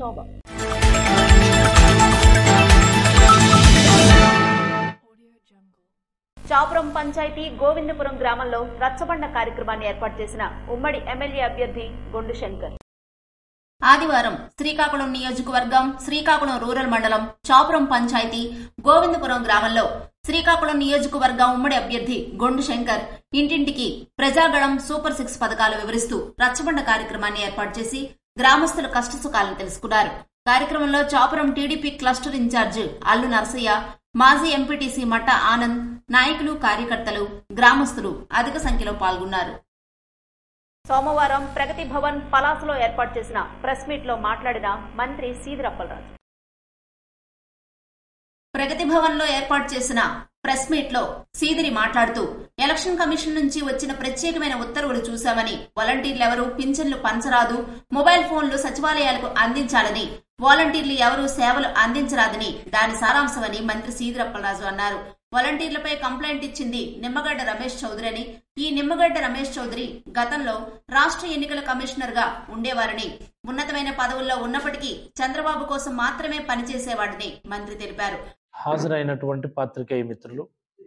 శోభ చాపురం పంచాయతీ గోవిందపురం గ్రామంలో రచ్చబండ కార్యక్రమాన్ని ఏర్పాటు చేసిన ఉమ్మడి ఎమ్మెల్యే అభ్యర్థి గొండు శంకర్ ఆదివారం శ్రీకాకుళం నియోజకవర్గం శ్రీకాకుళం రూరల్ మండలం చాపురం పంచాయతీ గోవిందపురం గ్రామంలో శ్రీకాకుళం నియోజకవర్గం ఉమ్మడి అభ్యర్థి గొండు శంకర్ ఇంటింటికి ప్రజాగళం సూపర్ సిక్స్ పథకాలు వివరిస్తూ రచ్చబండ కార్యక్రమాన్ని ఏర్పాటు చేసి గ్రామస్తుల కష్టసుఖాలను తెలుసుకున్నారు కార్యక్రమంలో Chapuram TDP cluster incharge Allu Narasayya మాజీ ఎంపీటీసీ మట్ట ఆనంద్ నాయకులు కార్యకర్తలు గ్రామస్తులు అధిక సంఖ్యలో పాల్గొన్నారు సోమవారం ప్రగతి భవన్ పలాసలో ఏర్పాటు చేసిన ప్రెస్ మీట్ లో మాట్లాడిన మంత్రి సీదిరప్పలరాజు ప్రగతి భవన్ లో ఏర్పాటు చేసిన ప్రెస్ మీట్ లో సీదిరి మాట్లాడుతూ ఎలక్షన్ కమిషన్ నుంచి వచ్చిన ప్రత్యేకమైన ఉత్తర్వులు చూశామని వాలంటీర్లు ఎవరూ పింఛన్లు పంచరాదు మొబైల్ ఫోన్లు సచివాలయాలకు అందించాలని వాలంటీర్లు ఎవరూ సేవలు అందించరాదని దాని సారాంశమని మంత్రి సీదిరప్పలరాజు అన్నారు వాలంటీర్లపై కంప్లైంట్ ఇచ్చింది నిమ్మగడ్డ రమేష్ చౌదరి అని ఈ నిమ్మగడ్డ రమేష్ చౌదరి గతంలో రాష్ట్ర ఎన్నికల కమిషనర్ గా ఉండేవారని ఉన్నతమైన పదవుల్లో ఉన్నప్పటికీ చంద్రబాబు కోసం మాత్రమే పనిచేసేవాడని మంత్రి తెలిపారు హాజరైనటువంటి పాత్రికేయ మిత్రులు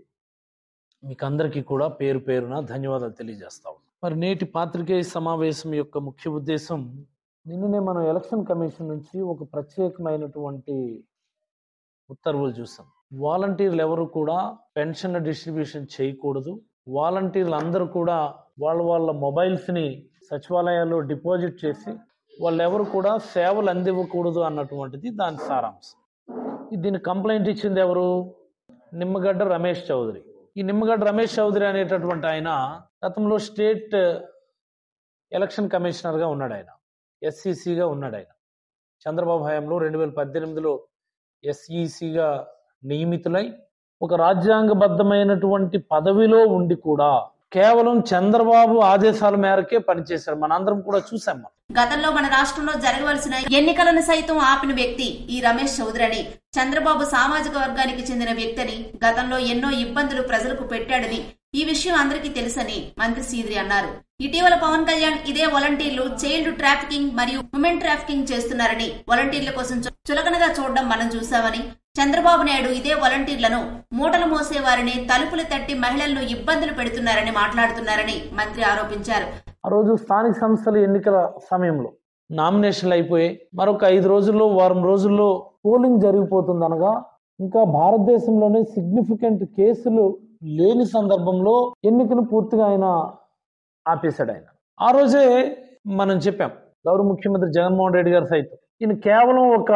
మీకు అందరికీ కూడా పేరు పేరున ధన్యవాదాలు తెలియజేస్తా ఉన్నాం మరి నేటి పాత్రికేయ సమావేశం యొక్క ముఖ్య ఉద్దేశం నిన్ననే మనం ఎలక్షన్ కమిషన్ నుంచి ఒక ప్రత్యేకమైనటువంటి ఉత్తర్వులు చూసాం వాలంటీర్లు ఎవరు కూడా పెన్షన్ల డిస్ట్రిబ్యూషన్ చేయకూడదు వాలంటీర్లు అందరూ కూడా వాళ్ళ వాళ్ళ మొబైల్స్ని సచివాలయాల్లో డిపాజిట్ చేసి వాళ్ళెవరు కూడా సేవలు అందివ్వకూడదు అన్నటువంటిది దాని సారాంశం దీన్ని కంప్లైంట్ ఇచ్చింది ఎవరు నిమ్మగడ్డ రమేష్ చౌదరి ఈ నిమ్మగడ్డ రమేష్ చౌదరి అనేటటువంటి ఆయన గతంలో స్టేట్ ఎలక్షన్ కమిషనర్గా ఉన్నాడు ఆయన ఎస్ఈసిగా ఉన్నాడు ఆయన చంద్రబాబు హయాంలో రెండు వేల పద్దెనిమిదిలో ఎస్ఈసిగా నియమితులై ఒక రాజ్యాంగబద్ధమైనటువంటి పదవిలో ఉండి కూడా కేవలం చంద్రబాబు ఆదేశాల మేరకే పనిచేశారు మనందరం కూడా చూసాం మనం గతంలో మన రాష్ట్రంలో జరగవలసిన ఎన్నికలను సైతం ఆపిన వ్యక్తి ఈ రమేష్ చౌదరి అని చంద్రబాబు సామాజిక వర్గానికి చెందిన వ్యక్తి అని గతంలో ఎన్నో ఇబ్బందులు ప్రజలకు పెట్టాడని ఈ విషయం అందరికీ తెలుసని మంత్రి సీదిరి అన్నారు ఇటీవల పవన్ కళ్యాణ్ ఇదే వాలంటీర్లు చైల్డ్ ట్రాఫికింగ్ మరియు ఉమెన్ ట్రాఫికింగ్ చేస్తున్నారని వాలంటీర్ల కోసం చు- చులకనగా చూడడం మనం చూశామని చంద్రబాబు నాయుడు ఇదే వాలంటీర్లను మూటలు మోసేవారిని తలుపులు తట్టి మహిళలను ఇబ్బందులు పెడుతున్నారని మాట్లాడుతున్నారని మంత్రి ఆరోపించారు ఆ రోజు స్థానిక సంస్థల ఎన్నికల సమయంలో నామినేషన్లు అయిపోయి మరొక ఐదు రోజుల్లో వారం రోజుల్లో పోలింగ్ జరిగిపోతుంది అనగా ఇంకా భారతదేశంలోనే సిగ్నిఫికెంట్ కేసులు లేని సందర్భంలో ఎన్నికను పూర్తిగా ఆయన ఆపేశాడు ఆయన ఆ రోజే మనం చెప్పాం గౌరవ ముఖ్యమంత్రి జగన్మోహన్ రెడ్డి గారు సైతం ఈయన కేవలం ఒక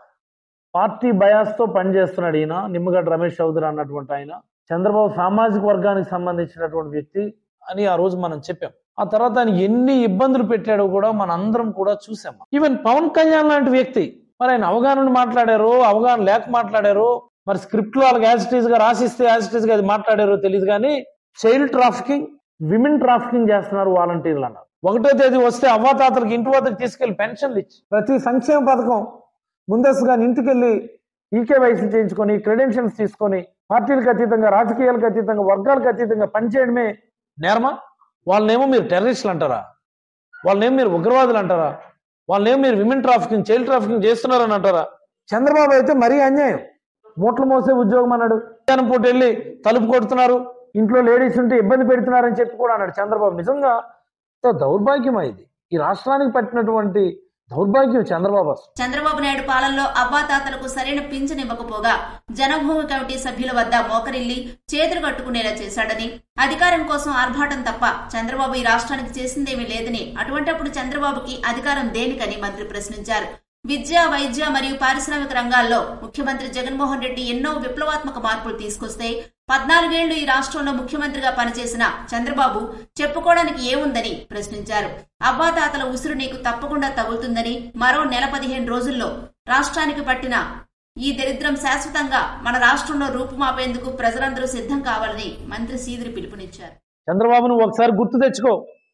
పార్టీ బయాస్తో పనిచేస్తున్నాడు ఈయన నిమ్మగడ్డ రమేష్ చౌదరి అన్నటువంటి ఆయన చంద్రబాబు సామాజిక వర్గానికి సంబంధించినటువంటి వ్యక్తి అని ఆ రోజు మనం చెప్పాం ఆ తర్వాత ఆయన ఎన్ని ఇబ్బందులు పెట్టాడో కూడా మన అందరం కూడా చూసాం ఈవెన్ పవన్ కళ్యాణ్ లాంటి వ్యక్తి మరి ఆయన అవగాహన మాట్లాడారో అవగాహన లేక మాట్లాడారో మరి స్క్రిప్ట్ లో వాళ్ళకి యాజిటీస్ గా రాసిస్తే యాజిటీస్ గా అది మాట్లాడారో తెలియదు కానీ చైల్డ్ ట్రాఫికింగ్ విమెన్ ట్రాఫికింగ్ చేస్తున్నారు వాలంటీర్లు అన్నారు ఒకటో తేదీ వస్తే అవ్వాతాతలకు ఇంటి వద్దకు తీసుకెళ్లి పెన్షన్లు ఇచ్చి ప్రతి సంక్షేమ పథకం ముందస్తుగా ఇంటికెళ్ళి ఈకేవైసీ చేయించుకొని క్రెడెన్షియల్స్ తీసుకొని పార్టీలకు అతీతంగా రాజకీయాలకు అతీతంగా వర్గాలకు అతీతంగా పనిచేయడమే నేరమా వాళ్ళనేమో మీరు టెర్రరిస్టులు అంటారా వాళ్ళనేమో మీరు ఉగ్రవాదులు అంటారా వాళ్ళనేమో మీరు విమెన్ ట్రాఫికింగ్ చైల్డ్ ట్రాఫికింగ్ చేస్తున్నారని అంటారా చంద్రబాబు అయితే మరీ అన్యాయం మూటలు మోసే ఉద్యోగం అన్నాడు మధ్యాహ్నం పూట వెళ్ళి తలుపు కొడుతున్నారు ఇంట్లో లేడీస్ ఉంటే ఇబ్బంది పెడుతున్నారని చెప్పి కూడా అన్నాడు చంద్రబాబు నిజంగా ఎంత దౌర్భాగ్యమా ఇది ఈ రాష్ట్రానికి పట్టినటువంటి దౌర్భాగ్యం చంద్రబాబు అసలు చంద్రబాబు నాయుడు పాలనలో అవ్వాతాతలకు సరైన పింఛన్ ఇవ్వకపోగా జనభూమి కమిటీ సభ్యుల వద్ద మోకరిల్లి చేతులు కట్టుకునేలా చేశాడని అధికారం కోసం ఆర్భాటం తప్ప చంద్రబాబు ఈ రాష్ట్రానికి చేసిందేమీ లేదని అటువంటప్పుడు చంద్రబాబుకి అధికారం దేనికని మంత్రి ప్రశ్నించారు విద్య వైద్య మరియు పారిశ్రామిక రంగాల్లో ముఖ్యమంత్రి జగన్మోహన్ రెడ్డి ఎన్నో విప్లవాత్మక మార్పులు తీసుకొస్తే పద్నాలుగేళ్లు ఈ రాష్ట్రంలో ముఖ్యమంత్రిగా పనిచేసిన చంద్రబాబు చెప్పుకోవడానికి ఏముందని ప్రశ్నించారు అవ్వాతాతల ఉసురు నీకు తప్పకుండా తగులుతుందని మరో నెల పదిహేను రోజుల్లో రాష్ట్రానికి పట్టిన ఈ దరిద్రం శాశ్వతంగా మన రాష్ట్రంలో రూపుమాపేందుకు ప్రజలందరూ సిద్ధం కావాలని మంత్రి సీదిరి పిలుపునిచ్చారు చంద్రబాబు నువ్వు ఒకసారి గుర్తు తెచ్చుకో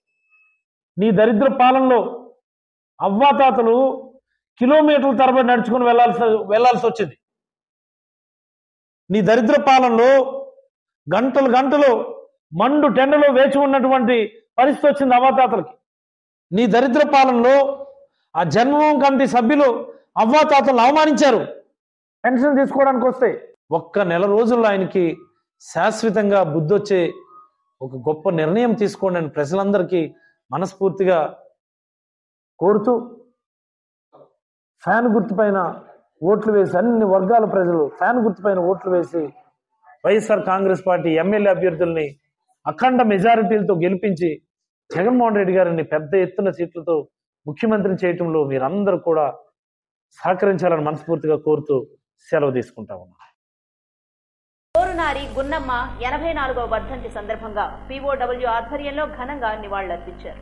నీ దరిద్ర పాలనలో అవ్వాతాతలు కిలోమీటర్ల తరబడి నడుచుకుని వెళ్ళాల్సి వెళ్ళాల్సి వచ్చింది నీ దరిద్ర పాలనలో గంటలు గంటలు మండు టెండలో వేచి ఉన్నటువంటి పరిస్థితి వచ్చింది అవ్వాతాతలకి నీ దరిద్ర పాలనలో ఆ జన్మభూమి కమిటీ సభ్యులు అవ్వాతాతలు అవమానించారు పెన్షన్ తీసుకోవడానికి వస్తే ఒక్క నెల రోజుల్లో ఆయనకి శాశ్వతంగా బుద్ధొచ్చే ఒక గొప్ప నిర్ణయం తీసుకోండి అని ప్రజలందరికీ మనస్ఫూర్తిగా కోరుతూ ఫ్యాన్ గుర్తుపైన ఓట్లు వేసి అన్ని వర్గాల ప్రజలు ఫ్యాన్ గుర్తుపైన ఓట్లు వేసి వైఎస్ఆర్ కాంగ్రెస్ పార్టీ ఎమ్మెల్యే అభ్యర్థుల్ని అఖండ మెజారిటీలతో గెలిపించి జగన్మోహన్ రెడ్డి గారిని పెద్ద ఎత్తున సీట్లతో ముఖ్యమంత్రిని చేయటంలో మీరందరూ కూడా సహకరించాలని మనస్ఫూర్తిగా కోరుతూ సెలవు తీసుకుంటా ఉన్నాను కోరునారి గున్నమ్మ ఎనభై నాలుగవ వర్ధంతి సందర్భంగా పీఓడబ్ల్యూ ఆధ్వర్యంలో ఘనంగా నివాళులర్పించారు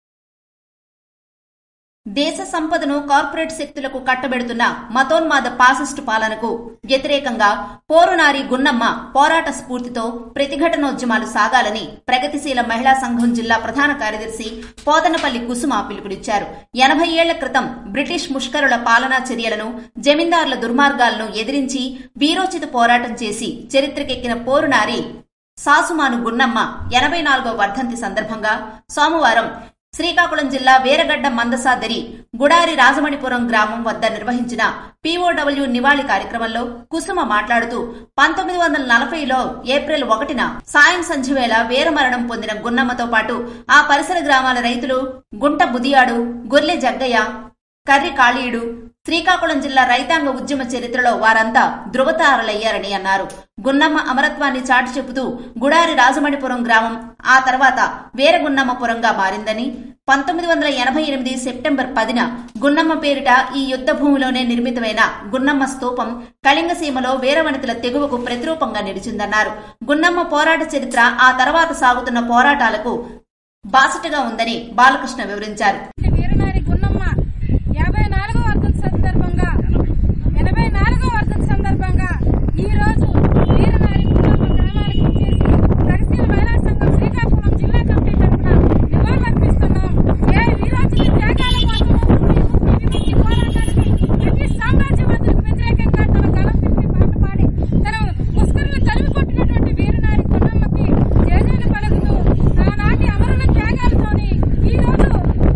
దేశ సంపదను కార్పొరేట్ శక్తులకు కట్టబెడుతున్న మతోన్మాద పాసిస్టు పాలనకు వ్యతిరేకంగా పోరునారి గున్నమ్మ పోరాట స్ఫూర్తితో ప్రతిఘటనోద్యమాలు సాగాలని ప్రగతిశీల మహిళా సంఘం జిల్లా ప్రధాన కార్యదర్శి పోతనపల్లి కుసుమ పిలుపునిచ్చారు ఎనభై ఏళ్ల క్రితం బ్రిటిష్ ముష్కరుల పాలనా చర్యలను జమీందారుల దుర్మార్గాలను ఎదిరించి వీరోచిత పోరాటం చేసి చరిత్రకెక్కిన పోరునారి సాసుమాను గున్నమ్మ ఎనభై నాలుగో వర్ధంతి సందర్భంగా సోమవారం శ్రీకాకుళం జిల్లా వీరగడ్డ మందసాదరి గుడారి రాజమణిపురం గ్రామం వద్ద నిర్వహించిన పీఓడబ్ల్యూ నివాళి కార్యక్రమంలో కుసుమ మాట్లాడుతూ పంతొమ్మిది వందల నలభైలో ఏప్రిల్ ఒకటిన సాయం సంధ్య వేళ వీరమరణం పొందిన గున్నమ్మతో పాటు ఆ పరిసర గ్రామాల రైతులు గుంట బుదియాడు గొర్లె జగ్గయ్య కర్రి కాళీయుడు శ్రీకాకుళం జిల్లా రైతాంగ ఉద్యమ చరిత్రలో వారంతా ధృవతారులయ్యారని అన్నారు గున్నమ్మ అమరత్వాన్ని చాటి చెబుతూ గుడారి రాజమణిపురం గ్రామం ఆ తర్వాత వీరగున్నమ్మపురంగా మారిందని పంతొమ్మిది వందల ఎనభై ఎనిమిది సెప్టెంబర్ పదిన గున్నమ్మ పేరిట ఈ యుద్ధ భూమిలోనే నిర్మితమైన గున్నమ్మ స్తూపం కళింగసీమలో వీరవనితల తెగువకు ప్రతిరూపంగా నిలిచిందన్నారు గున్నమ్మ పోరాట చరిత్ర ఆ తర్వాత సాగుతున్న పోరాటాలకు బాసటగా ఉందని బాలకృష్ణ వివరించారు వీరనారి గున్నమ్మ యాభై నాలుగో వర్ధంతి సందర్భంగా ఎనభై నాలుగో వర్ధంతి సందర్భంగా ఈ రోజు వీరనారి గున్నమ్మ గ్రామానికి ఇచ్చేసి ప్రగతిశీల మహిళా సంఘం శ్రీకాకుళం జిల్లా కమిటీ తరఫున నివాళులర్పిస్తున్నాం ఏ వీరోచిత త్యాగాల కోసము ఈ విముక్తి పోరాటానికి బ్రిటిష్ సామ్రాజ్యవాదులకు వ్యతిరేకంగా తన గలం తిప్పి పాట పాడి తన ముస్కరులు తరిమి కొట్టినటువంటి వీరనారి గున్నమ్మకి జేజేలు పలుకుతూ ఆనాటి అమరుల త్యాగాలతోని ఈ రోజు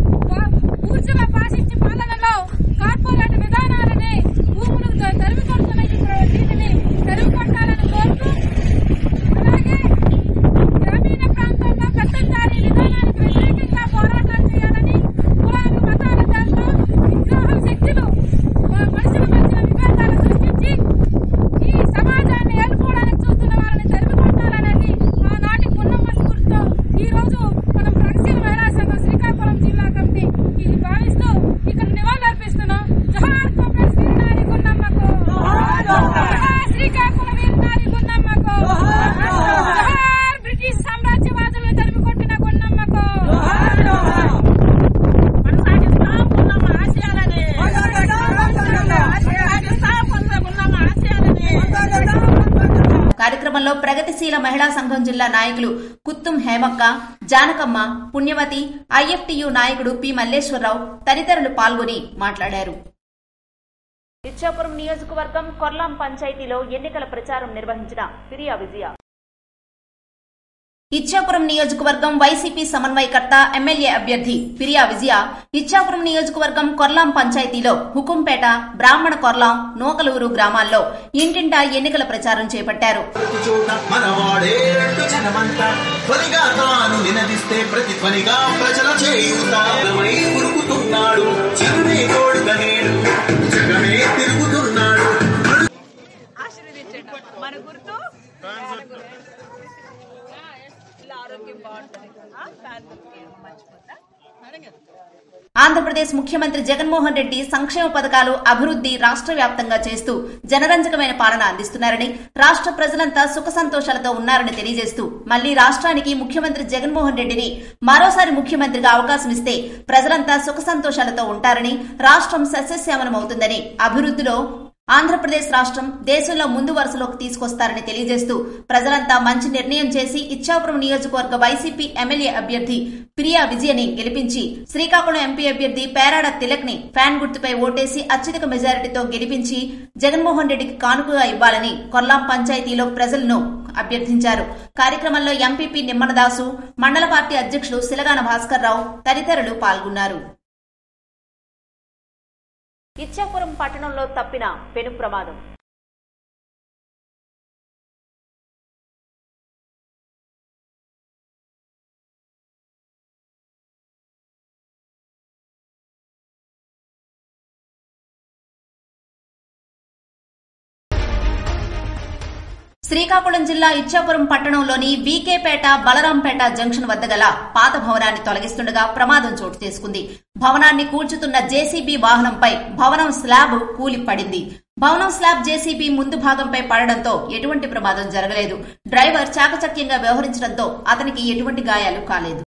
పూర్తిగా పాటించి పాలనలో కార్పొరేట్ విధానాలని భూములు తరిమి కొడుతున్న ఈ ప్ర- వీటిని తరిమి కొట్టాలని కోరుతూ అలాగే గ్రామీణ ప్రాంతాల్లో కట్టందారి విధానానికి వ్యతిరేకంగా పోరాటాలు చేయాలని కులాలు మతాల దాంట్లో విద్రోహ శక్తులు ఆ, మనుషుల మధ్య విభేదాలు సృష్టించి ఈ సమాజాన్ని ఏలుకోవడానికి చూస్తున్న వారిని తరిమి కొట్టాలనేది ఆనాటి పున్నమ్మ స్ఫూర్తితో ఈ రోజు మనం ప్రగతిశీల మహిళా సంఘం శ్రీకాకుళం జిల్లా కమిటీ ఇది భావిస్తూ ఇక్కడ నివాళులర్పిస్తున్నాం జోహార్ కాంగ్రెస్ వీరనారి గున్నమ్మకు జోహార్ శ్రీకాకుళం వీరనారి గున్నమ్మకు జోహార్ బ్రిటిష్ సామ్రాజ్యవాదులను తరిమి కొట్టిన గున్నమ్మకు కొనసాగిస్తాం గున్నమ్మ ఆశయాలని కొనసాగిస్తాం గున్నమ్మ ఆశయాలని కార్యక్రమంలో ప్రగతిశీల మహిళా సంఘం జిల్లా నాయకులు కుత్తుం హేమక్క జానకమ్మ పుణ్యవతి ఐఎఫ్టియు నాయకుడు పి మల్లేశ్వరరావు తదితరులు పాల్గొని మాట్లాడారు ఇచ్చాపురం నియోజకవర్గం కొర్లాం పంచాయతీలో ఎన్నికల ప్రచారం నిర్వహించిన ఫిరియా విజయ ఇచ్చాపురం నియోజకవర్గం వైసీపీ సమన్వయకర్త ఎమ్మెల్యే అభ్యర్థి ఫిరియా విజయ ఇచ్చాపురం నియోజకవర్గం కొర్లాం పంచాయతీలో హుకుంపేట బ్రాహ్మణ కొర్లాం నూకలూరు గ్రామాల్లో ఇంటింటా ఎన్నికల ప్రచారం చేపట్టారు ప్రతి చోట మనవాడే రెండు జనమంతా ధ్వనిగా తాను నినదిస్తే ప్రతి ధ్వనిగా ప్రజల చేయుతామై ఉరుకుతున్నాడు చెరునే తోడుగా నేడు జగమే తిరుగుతున్నాడు ఆశీర్వదించండి మన గుర్తు ఇలా ఆరోగ్యం బాగుంటుంది ఆ, ఫ్యాన్ గుర్తుకి మర్చిపోతా ఆంధ్రప్రదేశ్ ముఖ్యమంత్రి జగన్మోహన్ రెడ్డి సంక్షేమ పథకాలు అభివృద్ధి రాష్ట్ర వ్యాప్తంగా చేస్తూ జనరంజకమైన పాలన అందిస్తున్నారని రాష్ట్ర ప్రజలంతా సుఖ సంతోషాలతో ఉన్నారని తెలియజేస్తూ మళ్లీ రాష్ట్రానికి ముఖ్యమంత్రి జగన్మోహన్ రెడ్డిని మరోసారి ముఖ్యమంత్రిగా అవకాశం ఇస్తే ప్రజలంతా సుఖ సంతోషాలతో ఉంటారని రాష్ట్రం సస్యశ్యామలమవుతుందని అభివృద్ధిలో ఆంధ్రప్రదేశ్ రాష్ట్రం దేశంలో ముందు వరుసలోకి తీసుకొస్తారని తెలియజేస్తూ ప్రజలంతా మంచి నిర్ణయం చేసి ఇచ్చాపురం నియోజకవర్గ వైసీపీ ఎమ్మెల్యే అభ్యర్థి ప్రియా విజయని గెలిపించి శ్రీకాకుళం ఎంపీ అభ్యర్థి పేరాడ తిలక్ ని ఫ్యాన్ గుర్తుపై ఓటేసి అత్యధిక మెజారిటీతో గెలిపించి జగన్మోహన్ రెడ్డికి కానుకగా ఇవ్వాలని కొల్లాం పంచాయతీలో ప్రజలను అభ్యర్థించారు కార్యక్రమంలో ఎంపీపీ నిమ్మనదాసు మండల పార్టీ అధ్యక్షులు సిలగాన భాస్కర్ రావు తదితరులు పాల్గొన్నారు ఇచ్చాపురం పట్టణంలో తప్పిన పెను ప్రమాదం శ్రీకాకుళం జిల్లా ఇచ్చాపురం పట్టణంలోని వీకేపేట బలరాంపేట జంక్షన్ వద్ద గల పాత భవనాన్ని తొలగిస్తుండగా ప్రమాదం చోటు చేసుకుంది భవనాన్ని కూల్చుతున్న జేసీబీ వాహనంపై భవనం స్లాబ్ కూలి పడింది భవనం స్లాబ్ జేసీబీ ముందు భాగంపై పడడంతో ఎటువంటి ప్రమాదం జరగలేదు డ్రైవర్ చాకచక్యంగా వ్యవహరించడంతో అతనికి ఎటువంటి గాయాలు కాలేదు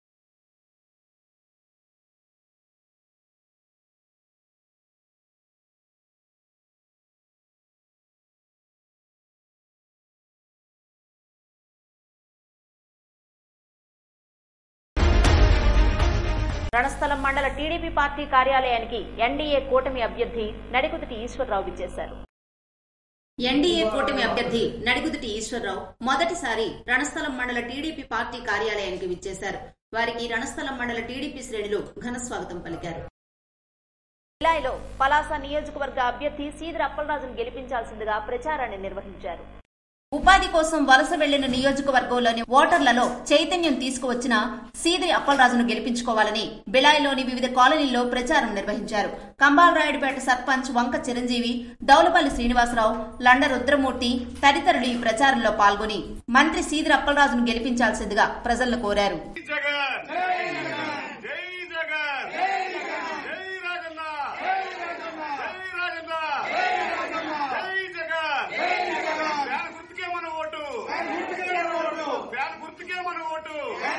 రణస్థలం మండల టీడీపీ పార్టీ కార్యాలయానికి ఎన్డీఏ కూటమి అభ్యర్థి నడికుదిటి ఈశ్వరరావు విచ్చేశారు ఎన్డీఏ కూటమి అభ్యర్థి నడిగుదిటి ఈశ్వరరావు మొదటిసారి రణస్థలం మండల టీడీపీ పార్టీ కార్యాలయానికి విచ్చేశారు వారికి రణస్థలం మండల టీడీపీ శ్రేణులు ఘన స్వాగతం పలికారు జిల్లాలో పలాస నియోజకవర్గ అభ్యర్థి సీదిర అప్పలరాజును గెలిపించాల్సిందిగా ప్రచారాన్ని నిర్వహించారు ఉపాధి కోసం వలస వెళ్లిన నియోజకవర్గంలోని ఓటర్లలో చైతన్యం తీసుకువచ్చిన సీదిరి అప్పలరాజును గెలిపించుకోవాలని బిలాయిలోని వివిధ కాలనీల్లో ప్రచారం నిర్వహించారు కంబాలరాయుడుపేట సర్పంచ్ వంక చిరంజీవి దౌలపల్లి శ్రీనివాసరావు లండ రుద్రమూర్తి తదితరులు ఈ ప్రచారంలో పాల్గొని మంత్రి సీదిరి అప్పలరాజును గెలిపించాల్సిందిగా ప్రజలను కోరారు జగన్ జై జగన్ జై రాజన్న జై రాజన్న జై జగన్ ఫ్యాన్ గుర్తుకే మన ఓటు ఫ్యాన్ గుర్తుకే మన ఓటు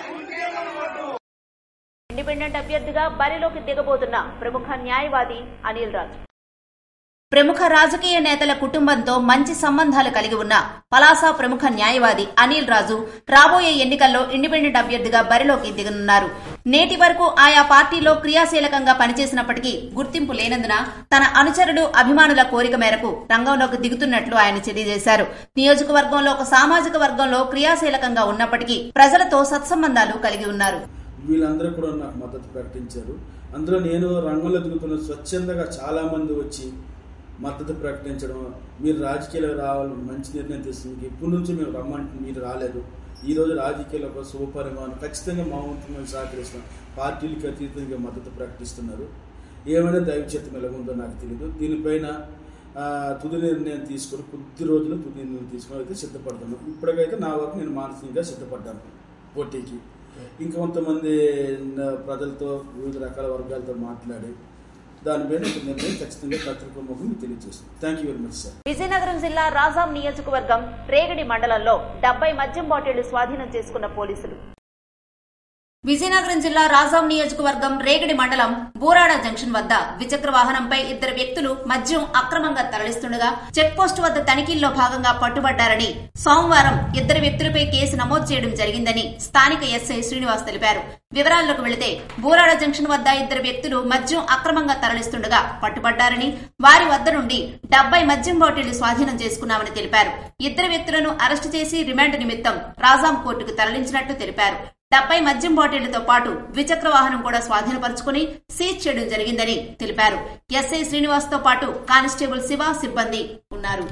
ఇండిపెండెంట్ అభ్యర్థిగా బరిలోకి దిగబోతున్న ప్రముఖ న్యాయవాది అనిల్ రాజు ప్రముఖ రాజకీయ నేతల కుటుంబంతో మంచి సంబంధాలు కలిగి ఉన్న పలాస ప్రముఖ న్యాయవాది అనిల్ రాజు రాబోయే ఎన్నికల్లో ఇండిపెండెంట్ అభ్యర్థిగా బరిలోకి దిగనున్నారు నేటి వరకు ఆయా పార్టీలో క్రియాశీలకంగా పనిచేసినప్పటికీ గుర్తింపు లేనందున తన అనుచరులు అభిమానుల కోరిక మేరకు రంగంలోకి దిగుతున్నట్లు ఆయన తెలియజేశారు నియోజకవర్గంలో ఒక సామాజిక వర్గంలో క్రియాశీలకంగా ఉన్నప్పటికీ ప్రజలతో సత్సంబంధాలు కలిగి ఉన్నారు వీళ్ళందరూ కూడా నాకు మద్దతు ప్రకటించారు అందులో నేను రంగంలో దిగుతున్న స్వచ్ఛందంగా చాలా మంది వచ్చి మద్దతు ప్రకటించడం మీరు రాజకీయాలకు రావాలి మంచి నిర్ణయం తీసుకుని మీకు ఎప్పటి నుంచి మేము రమ్మంటే మీరు రాలేదు ఈ రోజు రాజకీయాలకు శుభపరిమాణం ఖచ్చితంగా మా వంతు మేము సహకరిస్తున్నాం పార్టీలకు అతీతంగా మద్దతు ప్రకటిస్తున్నారు ఏమైనా దైవచేతం ఎలాగుందో నాకు తెలియదు దీనిపైన ఆ, తుది నిర్ణయం తీసుకొని కొద్ది రోజులు తుది నిర్ణయం తీసుకొని అయితే సిద్ధపడతాను ఇప్పటికైతే నా వరకు నేను మానసికంగా సిద్ధపడ్డాను పోటీకి ఇంకా కొంతమంది న- ప్రజలతో వివిధ రకాల వర్గాలతో మాట్లాడి దానిపైన ఒక నిర్ణయం ఖచ్చితంగా పత్రిక ముఖం తెలియజేస్తాను thank you very much sir Vizianagaram జిల్లా రాజాం నియోజకవర్గం రేగడి మండలంలో డెబ్బై మద్యం బాటిళ్లు స్వాధీనం చేసుకున్న పోలీసులు విజయనగరం జిల్లా రాజాం నియోజకవర్గం రేగడి మండలం బూరాడ జంక్షన్ వద్ద ద్విచక్ర వాహనంపై ఇద్దరు వ్యక్తులు మద్యం అక్రమంగా తరలిస్తుండగా చెక్ పోస్ట్ వద్ద తనిఖీల్లో భాగంగా పట్టుబడ్డారని సోమవారం ఇద్దరు వ్యక్తులపై కేసు నమోదు చేయడం జరిగిందని స్థానిక ఎస్ఐ శ్రీనివాస్ తెలిపారు వివరాల్లోకి వెళితే బూరాడ జంక్షన్ వద్ద ఇద్దరు వ్యక్తులు మద్యం అక్రమంగా తరలిస్తుండగా పట్టుబడ్డారని వారి వద్ద నుండి డెబ్బై మద్యం బాటిళ్లు స్వాధీనం చేసుకున్నామని తెలిపారు ఇద్దరు వ్యక్తులను అరెస్టు చేసి రిమాండ్ నిమిత్తం రాజాం కోర్టుకు తరలించినట్టు తెలిపారు డెబ్బై మద్యం బాటిళ్లతో పాటు ద్విచక్ర వాహనం కూడా స్వాధీనపరుచుకుని సీజ్ చేయడం జరిగిందని తెలిపారు ఎస్ఐ శ్రీనివాస్ తో పాటు కానిస్టేబుల్ శివ సిబ్బంది ఉన్నారు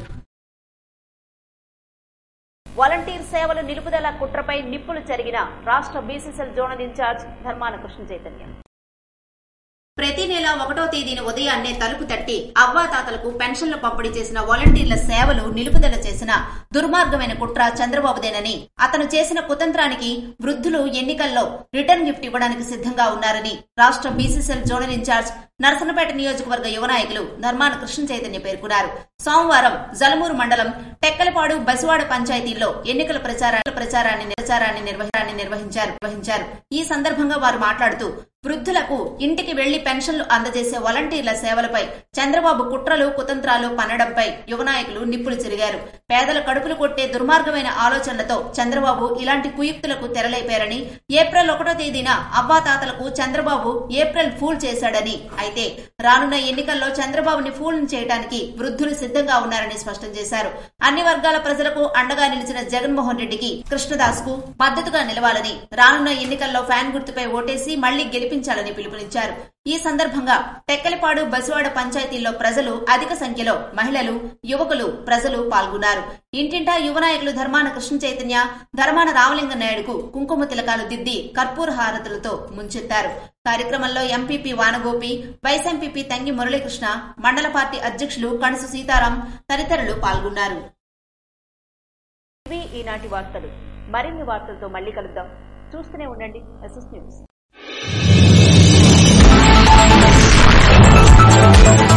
వాలంటీర్ సేవల నిలుపుదల కుట్రపై నిప్పులు చెరిగిన రాష్ట్ర BCCL zonal incharge Dharmana Krishna Chaitanya ప్రతి నెల ఒకటో తేదీన ఉదయాన్నే తలుపు తట్టి అవ్వాతాతలకు పెన్షన్లు పంపిణీ చేసిన వాలంటీర్ల సేవలు నిలుపుదల చేసిన దుర్మార్గమైన కుట్ర చంద్రబాబుదేనని అతను చేసిన కుతంత్రానికి వృద్ధులు ఎన్నికల్లో రిటర్న్ గిఫ్ట్ ఇవ్వడానికి సిద్ధంగా ఉన్నారని రాష్ట్ర బీసీసీఎల్ జోనల్ ఇన్ఛార్జ్ నరసనపేట నియోజకవర్గ యువ నాయకులు ధర్మాన కృష్ణ చైతన్య పేర్కొన్నారు సోమవారం జలమూరు మండలం టెక్కలపాడు బసివాడ పంచాయతీల్లో ఎన్నికల ప్రచార ప్రచారాన్ని ప్రచారాన్ని నిర్వహణాన్ని నిర్వహించారు నిర్వహించారు ఈ సందర్భంగా వారు మాట్లాడుతూ వృద్ధులకు ఇంటికి వెళ్లి పెన్షన్లు అందజేసే వాలంటీర్ల సేవలపై చంద్రబాబు కుట్రలు కుతంత్రాలు పన్నడంపై యువ నాయకులు నిప్పులు చెరిగారు పేదల కడుపులు కొట్టే దుర్మార్గమైన ఆలోచనలతో చంద్రబాబు ఇలాంటి కుయుక్తులకు తెరలేపారని ఏప్రిల్ ఒకటో తేదీన అవ్వాతాతలకు చంద్రబాబు ఏప్రిల్ ఫూల్ చేశాడని అయితే రానున్న ఎన్నికల్లో చంద్రబాబుని ఫూల్ చేయడానికి వృద్ధులు సిద్ధంగా ఉన్నారని స్పష్టం చేశారు అన్ని వర్గాల ప్రజలకు అండగా నిలిచిన జగన్మోహన్ రెడ్డికి కృష్ణదాస్ కు మద్దతుగా నిలవాలని రానున్న ఎన్నికల్లో ఫ్యాన్ గుర్తుపై ఓటేసి మళ్లీ గెలిపి గెలిపించాలని పిలుపునిచ్చారు ఈ సందర్భంగా టెక్కలిపాడు బసివాడ పంచాయతీల్లో ప్రజలు అధిక సంఖ్యలో మహిళలు యువకులు ప్రజలు పాల్గొన్నారు ఇంటింటా యువ నాయకులు ధర్మాన కృష్ణ చైతన్య ధర్మాన రామలింగ నాయుడుకు కుంకుమ తిలకాలు దిద్ది కర్పూర హారతులతో ముంచెత్తారు కార్యక్రమంలో MPP Vanagopi vice MPP Thangi Muralikrishna మండల పార్టీ అధ్యక్షులు కణసు సీతారాం తదితరులు పాల్గొన్నారు ఇవి ఈనాటి వార్తలు మరిన్ని వార్తలతో మళ్ళీ కలుద్దాం చూస్తూనే ఉండండి ఎస్ఎస్ న్యూస్